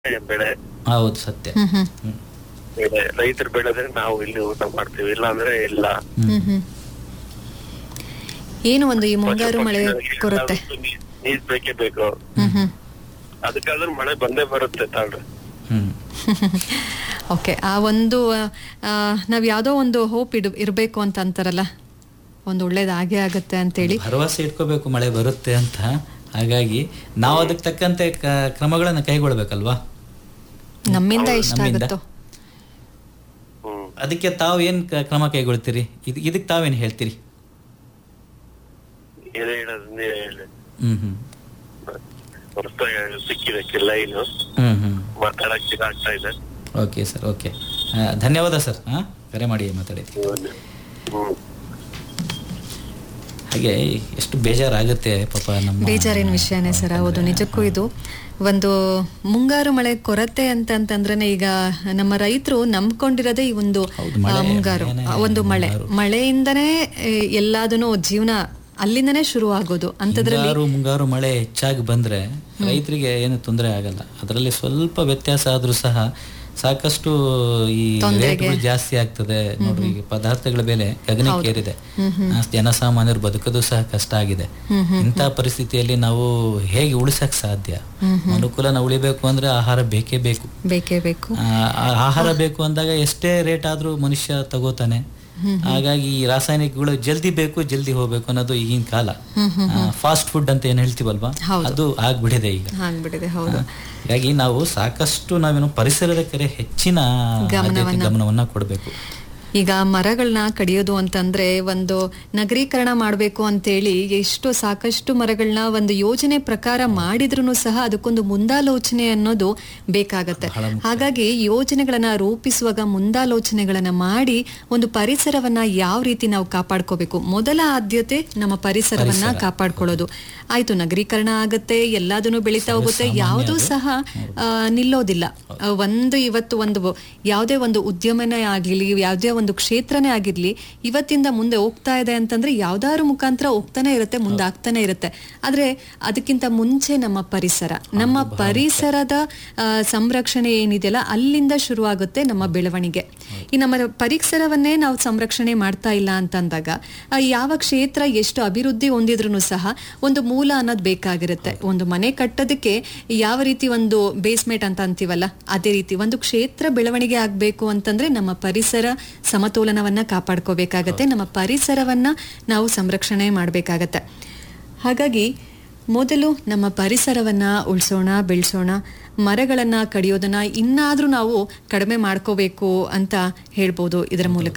ಬೆಳೆ ಹೌದು ಸತ್ಯ ಹ್ಮ್ ಹ್ಮ್ ಹ್ಮ್. ಬೆಳೆ ರೈತರು ಬೆಳೆದ್ರೆ ನಾವು ಇಲ್ಲಿ ಊಟ ಮಾಡ್ತೀವಿ ಇಲ್ಲ ಅಂದ್ರೆ ಇಲ್ಲ ಹ್ಮ್ ಹ್ಮ್ ಏನು ಒಂದು ಈ ಮುಂಗಾರು ಮಳೆ ಪಶುಪಕ್ಷಿಗಳಿಗೆ ಕೊರತೆ ಎಲ್ಲದಕ್ಕೂ ನೀರ್- ನೀರ್ ಬೇಕೇ ಬೇಕು ಹ್ಮ್ ಹ್ಮ್ ಅದಕ್ಕಾದ್ರೂ ಮಳೆ ಬಂದೇ ಬರುತ್ತೆ ತಾಳ್ರಿ ಹ್ಮ್ ಓಕೆ ಆ ಒಂದು ಆ, ನಾವ್ ಯಾವ್ದೋ ಒಂದು ಹೋಪ್ ಇಡ್ ಇರ್ಬೇಕು ಅಂತ ಅಂತಾರಲ್ಲ ಒಂದು ಒಳ್ಳೇದಾಗೇ ಆಗತ್ತೆ ಅಂತೇಳಿ ಭರವಸೆ ಇಟ್ಕೋಬೇಕು ಮಳೆ ಬರುತ್ತೆ ಅಂತ ಹಾಗಾಗಿ ನಾವು ಅದಕ್ಕೆ ತಕ್ಕಂತೆ ಕ- ಕ್ರಮಗಳನ್ನ ಕೈಗೊಳ್ಬೇಕಲ್ವಾ ನಮ್ಮಿಂದ ಇಷ್ಟ ನಮ್ಮಿಂದ. ಆಗುತ್ತೋ ಹ್ಮ್ ಅದಕ್ಕೆ ತಾವು ಏನ್ ಕ- ಕ್ರಮ ಕೈಗೊಳ್ತೀರಿ ಇದ್ ಇದಕ್ಕೆ ತಾವೇನ್ ಹೇಳ್ತೀರಿ ಏನೇ ಹೇಳೋದು ನೀವೇ ಹೇಳಿ ಹ್ಮ್ ಹ್ಮ್ ಹೊರತಾಗಿ ಸಿಕ್ಕಿದಕ್ಕೆ ಲೈನು ಹ್ಮ್ ಹ್ಮ್ ಮಾತಾಡಕ್ಕೆ ಆಗ್ತಾ ಇದೆ ಓಕೆ ಸರ್ ಓಕೆ ಧನ್ಯವಾದ ಸರ್ ಹಾ ಕರೆ ಮಾಡಿ ಮಾತಾಡಿ ಹ್ಮ್ ಹಾಗೆ ಎಷ್ಟು ಬೇಜಾರಾಗುತ್ತೆ ಪಾಪ ನಮ್ಮ ಬೇಜಾರಿನ ವಿಷಯನೇ ಸರ್ ಹೌದು ನಿಜಕ್ಕೂ ಇದು ಒಂದು ಮುಂಗಾರು ಮಳೆ ಕೊರತೆ ಅಂತ ಅಂತಂದ್ರೆ ಈಗ ನಮ್ಮ ರೈತರು ನಂಬ್ಕೊಂಡಿರೋದೇ ಈ ಒಂದು ಹೌದು, ಆ, ಮಳೆ, ಮುಂಗಾರು ಮಳೆನೇ ಆ, ಒಂದು ಮಳೆ ಮಳೆಯಿಂದನೇ ಏ, ಎಲ್ಲದನ್ನು ಜೀವನ ಅಲ್ಲಿಂದನೇ ಶುರು ಆಗೋದು ಅಂತದ್ರಲ್ಲಿ ಮುಂಗಾರು ಮುಂಗಾರು ಮಳೆ ಹೆಚ್ಚಾಗಿ ಬಂದ್ರೆ ರೈತರಿಗೆ ಏನು ತೊಂದರೆ ಆಗಲ್ಲ ಅದರಲ್ಲಿ ಸ್ವಲ್ಪ ವ್ಯತ್ಯಾಸ ಆದ್ರೂ ಸಹ ಸಾಕಷ್ಟು ಈ ರೇಟ್ಗಳು ಜಾಸ್ತಿ ಆಗ್ತದೆ ನೋಡ್ರಿ ಈಗ ಪದಾರ್ಥಗಳ ಬೆಲೆ ಗಗನಕ್ಕೇರಿದೆ ಆ, ಜನಸಾಮಾನ್ಯರು ಬದುಕೋದು ಸಹ ಕಷ್ಟ ಆಗಿದೆ ಇಂಥ ಪರಿಸ್ಥಿತಿಯಲ್ಲಿ ನಾವು ಹೇಗೆ ಉಳಿಸಕ್ ಸಾಧ್ಯ ಅನುಕೂಲನ ಉಳಿಬೇಕು ಅಂದ್ರೆ ಆಹಾರ ಬೇಕೇ ಬೇಕು ಬೇಕೇ ಬೇಕು ಆ, ಆ ಆಹಾರ ಬೇಕು ಅಂದಾಗ ಎಷ್ಟೇ ರೇಟ್ ಆದ್ರೂ ಮನುಷ್ಯ ತಗೋತಾನೆ ಹಾಗಾಗಿ ಈ ರಾಸಾಯನಿಕಗಳು ಜಲ್ದಿ ಬೇಕು ಜಲ್ದಿ ಹೋಗ್ಬೇಕು ಅನ್ನೋದು ಈಗಿನ ಕಾಲ ಫಾಸ್ಟ್ ಫುಡ್ ಅಂತ ಏನ್ ಹೇಳ್ತೀವಲ್ವಾ ಅದು ಆಗ್ಬಿಡಿದೆ ಈಗ ಆಗ್ಬಿಟ್ಟಿದೆ ಹೌದು ಹಾಗಾಗಿ ನಾವು ಸಾಕಷ್ಟು ನಾವೇನು ಪರಿಸರದ ಕಡೆ ಹೆಚ್ಚಿನ ಆದ್ಯತೆ ಗಮನವನ್ನ ಕೊಡಬೇಕು ಈಗ ಮರಗಳನ್ನ ಕಡಿಯೋದು ಅಂತಂದ್ರೆ ಒಂದು ನಗರೀಕರಣ ಮಾಡಬೇಕು ಅಂತೇಳಿ ಎಷ್ಟು ಸಾಕಷ್ಟು ಮರಗಳನ್ನ ಒಂದು ಯೋಜನೆ ಪ್ರಕಾರ ಮಾಡಿದ್ರು ಸಹ ಅದಕ್ಕೊಂದು ಮುಂದಾಲೋಚನೆ ಅನ್ನೋದು ಬೇಕಾಗತ್ತೆ ಹಾಗಾಗಿ ಯೋಜನೆಗಳನ್ನ ರೂಪಿಸುವಾಗ ಮುಂದಾಲೋಚನೆಗಳನ್ನ ಮಾಡಿ ಒಂದು ಪರಿಸರವನ್ನ ಯಾವ ರೀತಿ ನಾವು ಕಾಪಾಡ್ಕೋಬೇಕು ಮೊದಲ ಆದ್ಯತೆ ನಮ್ಮ ಪರಿಸರವನ್ನ ಕಾಪಾಡ್ಕೊಳ್ಳೋದು ಆಯ್ತು ನಗರೀಕರಣ ಆಗತ್ತೆ ಎಲ್ಲದನ್ನು ಬೆಳೀತಾ ಹೋಗುತ್ತೆ ಯಾವುದೂ ಸಹ ಆ, ನಿಲ್ಲೋದಿಲ್ಲ ಆ, ಒಂದು ಇವತ್ತು ಒಂದು ಯಾವುದೇ ಒಂದು ಉದ್ಯಮನೇ ಆಗಿರ್ಲಿ ಯಾವುದೇ ಒಂದು ಕ್ಷೇತ್ರನೇ ಆಗಿರ್ಲಿ ಇವತ್ತಿಂದ ಮುಂದೆ ಹೋಗ್ತಾ ಇದೆ ಅಂತಂದ್ರೆ ಯಾವ್ದಾದ್ರು ಮುಖಾಂತರ ಹೋಗ್ತಾನೆ ಇರುತ್ತೆ ಮುಂದೆ ಆಗ್ತಾನೆ ಇರುತ್ತೆ ಆದ್ರೆ ಅದಕ್ಕಿಂತ ಮುಂಚೆ ನಮ್ಮ ಪರಿಸರ ನಮ್ಮ ಪರಿಸರದ ಆ, ಸಂರಕ್ಷಣೆ ಏನಿದೆಯಲ್ಲ ಅಲ್ಲಿಂದ ಶುರುವಾಗುತ್ತೆ ನಮ್ಮ ಬೆಳವಣಿಗೆ ಈ ನಮ್ಮ ಪರಿಸರವನ್ನೇ ನಾವು ಸಂರಕ್ಷಣೆ ಮಾಡ್ತಾ ಇಲ್ಲ ಅಂತಂದಾಗ ಆ, ಯಾವ ಕ್ಷೇತ್ರ ಎಷ್ಟು ಅಭಿವೃದ್ಧಿ ಹೊಂದಿದ್ರು ಸಹ ಒಂದು ಮೂಲ ಅನ್ನೋದು ಬೇಕಾಗಿರುತ್ತೆ ಒಂದು ಮನೆ ಕಟ್ಟೋದಕ್ಕೆ ಯಾವ ರೀತಿ ಒಂದು ಬೇಸ್ಮೆಂಟ್ ಅಂತ ಅಂತೀವಲ್ಲ ಅದೇ ರೀತಿ ಒಂದು ಕ್ಷೇತ್ರ ಬೆಳವಣಿಗೆ ಆಗ್ಬೇಕು ಅಂತಂದ್ರೆ ನಮ್ಮ ಪರಿಸರ ಸಮತೋಲನವನ್ನ ಕಾಪಾಡ್ಕೋಬೇಕಾಗತ್ತೆ ನಮ್ಮ ಪರಿಸರವನ್ನ ನಾವು ಸಂರಕ್ಷಣೆ ಮಾಡಬೇಕಾಗತ್ತೆ ಹಾಗಾಗಿ ಮೊದಲು ನಮ್ಮ ಪರಿಸರವನ್ನ ಉಳಿಸೋಣ ಬೆಳೆಸೋಣ ಮರಗಳನ್ನ ಕಡಿಯೋದನ್ನ ಇನ್ನಾದ್ರೂ ನಾವು ಕಡಿಮೆ ಮಾಡ್ಕೋಬೇಕು ಅಂತ ಹೇಳ್ಬೋದು ಇದರ ಮೂಲಕ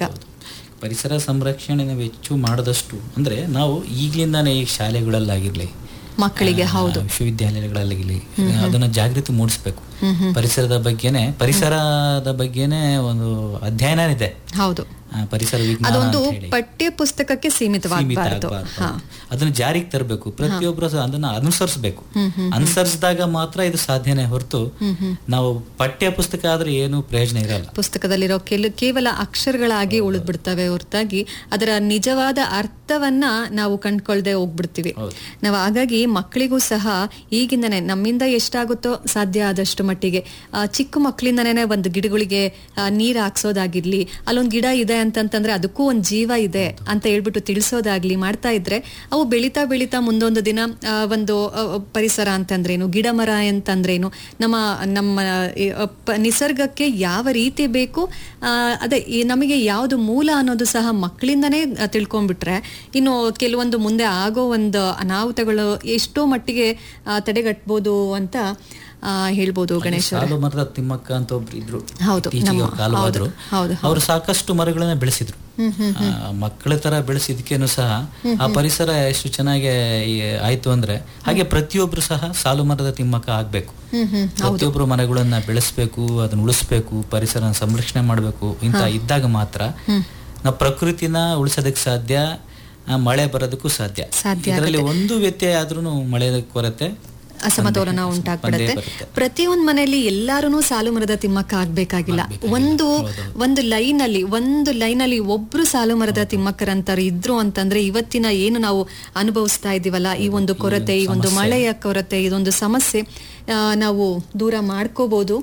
ಪರಿಸರ ಸಂರಕ್ಷಣೆ ನಾವು ಹೆಚ್ಚು ಮಾಡದಷ್ಟು ಅಂದ್ರೆ ನಾವು ಈಗ್ಲಿಂದಾನೇ ಈ ಶಾಲೆಗಳಲ್ಲಾಗಿರ್ಲಿ ಮಕ್ಕಳಿಗೆ ಹೌದು ವಿಶ್ವವಿದ್ಯಾಲಯಗಳಾಗಿರ್ಲಿ ಅದನ್ನ ಜಾಗೃತಿ ಮೂಡಿಸ್ಬೇಕು ಪರಿಸರದ ಬಗ್ಗೆನೆ ಪರಿಸರದ ಬಗ್ಗೆನೆ ಒಂದು ಅಧ್ಯಯನ ಇದೆ ಹೌದು ಆ, ಪರಿಸರ ವಿಜ್ಞಾನ ಅದೊಂದು ಅಂತ ಹೇಳಿ. ಪಠ್ಯ ಪುಸ್ತಕಕ್ಕೆ ಸೀಮಿತ ಸೀಮಿತವಾಗಬಾರ್ದು ಆಗ್ಬಾರ್ದು. ಅದನ್ನ ಜಾರಿಗೆ ತರಬೇಕು ಪ್ರತಿಯೊಬ್ಬರು ಸಹ ಅದನ್ನ ಅನುಸರಿಸಬೇಕು ಅನುಸರಿಸಿದಾಗ ಮಾತ್ರ ಇದು ಸಾಧ್ಯನೇ ಹೊರತು ನಾವು ಪಠ್ಯ ಪುಸ್ತಕ ಆದ್ರೆ ಏನು ಪ್ರಯೋಜನ ಇರಲ್ಲ ಪುಸ್ತಕದಲ್ಲಿರೋ ಕೆಲ ಕೇವಲ ಅಕ್ಷರಗಳಾಗಿ ಉಳಿದ್ ಬಿಡ್ತವೆ ಹೊರತಾಗಿ ಅದರ ನಿಜವಾದ ಅರ್ಥವನ್ನ ನಾವು ಕಂಡ್ಕೊಳ್ದೆ ಹೋಗ್ಬಿಡ್ತೀವಿ ನಾವು ಹಾಗಾಗಿ ಮಕ್ಕಳಿಗೂ ಸಹ ಈಗಿಂದನೇ ನಮ್ಮಿಂದ ಎಷ್ಟಾಗುತ್ತೋ ಸಾಧ್ಯ ಆದಷ್ಟು ಮಟ್ಟಿಗೆ ಆ, ಚಿಕ್ಕ ಮಕ್ಕಳಿಂದನೇ ಒಂದು ಗಿಡಗಳಿಗೆ ಆ, ನೀರ್ ಹಾಕ್ಸೋದಾಗಿರ್ಲಿ ಅಲ್ಲೊಂದ್ ಗಿಡ ಇದೆ ಅಂತಂತಂದ್ರೆ ಅದಕ್ಕೂ ಒಂದ್ ಜೀವ ಇದೆ ಅಂತ ಹೇಳ್ಬಿಟ್ಟು ತಿಳಿಸೋದಾಗ್ಲಿ ಮಾಡ್ತಾ ಇದ್ರೆ ಅವು ಬೆಳೀತಾ ಬೆಳೀತಾ ಮುಂದೊಂದು ದಿನ ಆ, ಒಂದು ಆ, ಪರಿಸರ ಅಂತಂದ್ರೇನು ಗಿಡ ಮರ ಅಂತಂದ್ರೇನು ನಮ್ಮ ನಮ್ಮ ಈ, ಅ, ಪ- ನಿಸರ್ಗಕ್ಕೆ ಯಾವ ರೀತಿ ಬೇಕು ಆ, ಅದೇ ಈ ನಮಗೆ ಯಾವುದು ಮೂಲ ಅನ್ನೋದು ಸಹ ಮಕ್ಕಳಿಂದನೇ ಆ, ತಿಳ್ಕೊಂಡ್ಬಿಟ್ರೆ ಇನ್ನು ಕೆಲವೊಂದು ಮುಂದೆ ಆಗೋ ಒಂದು ಅನಾಹುತಗಳು ಎಷ್ಟೋ ಮಟ್ಟಿಗೆ ಆ, ತಡೆಗಟ್ಬೋದು ಅಂತ ಆ, ಹೇಳ್ಬೋದು ಗಣೇಶ್ ಅವ್ರೆ. ಸಾಲು ಮರದ ತಿಮ್ಮಕ್ಕ ಅಂತ ಒಬ್ರು ಇದ್ರು ಹೌದು, ಇತ್ತೀಚೆಗೆ ನಮ್ಮ- ಅವ್ರು ಕಾಲವಾದ್ರು ಹೌದು, ಅವರು ಸಾಕಷ್ಟು ಮರಗಳನ್ನ ಬೆಳೆಸಿದ್ರು ಆ, ಮಕ್ಕಳ ತರ ಬೆಳೆಸಿದ್ಕೇನು ಸಹ ಆ ಪರಿಸರ ಎಷ್ಟು ಚೆನ್ನಾಗಿ ಈ ಆಯ್ತು ಅಂದ್ರೆ ಹಾಗೆ ಪ್ರತಿಯೊಬ್ರು ಸಹ ಸಾಲು ಮರದ ತಿಮ್ಮಕ್ಕ ಆಗ್ಬೇಕು ಹ್ಮ್ ಹ್ಮ್ ಪ್ರತಿಯೊಬ್ರು ಮರಗಳನ್ನ ಬೆಳೆಸ್ಬೇಕು ಅದನ್ನ ಉಳಿಸ್ಬೇಕು ಪರಿಸರ ಸಂರಕ್ಷಣೆ ಮಾಡಬೇಕು ಇಂತ ಇದ್ದಾಗ ಮಾತ್ರ ನಾವು ಪ್ರಕೃತಿನ ಉಳಿಸೋದಕ್ಕೆ ಸಾಧ್ಯ ಆ, ಮಳೆ ಬರೋದಕ್ಕೂ ಸಾಧ್ಯ ಸಾಧ್ಯ ಇದರಲ್ಲಿ ಒಂದು ವ್ಯತ್ಯಯ ಆದ್ರೂ ಮಳೆ ಕೊರತೆ ಅಸಮತೋಲನ ಬಂದೇ ಉಂಟಾಗ್ಬಿಡತ್ತೆ ಬರುತ್ತೆ. ಪ್ರತಿಯೊಂದ್ ಮನೆಯಲ್ಲಿ ಎಲ್ಲಾರು ಸಾಲು ಮರದ ತಿಮ್ಮಕ್ಕ ಆಗ್ಬೇಕಾಗಿಲ್ಲ ಒಂದು ಒಂದು ಲೈನ್ ಅಲ್ಲಿ ಒಂದು ಲೈನ್ ಅಲ್ಲಿ ಒಬ್ರು ಸಾಲು ಮರದ ತಿಮ್ಮಕ್ಕರಂತಾರೆ ಇದ್ರು ಅಂತಂದ್ರೆ ಇವತ್ತಿನ ಏನು ನಾವು ಅನುಭವಿಸ್ತಾ ಇದೀವಲ್ಲ ಈ ಒಂದು ಕೊರತೆ ಈ ಒಂದು ಮಳೆಯ ಕೊರತೆ ಇದೊಂದು ಸಮಸ್ಯೆ ಆ, ನಾವು ದೂರ ಮಾಡ್ಕೋಬಹುದು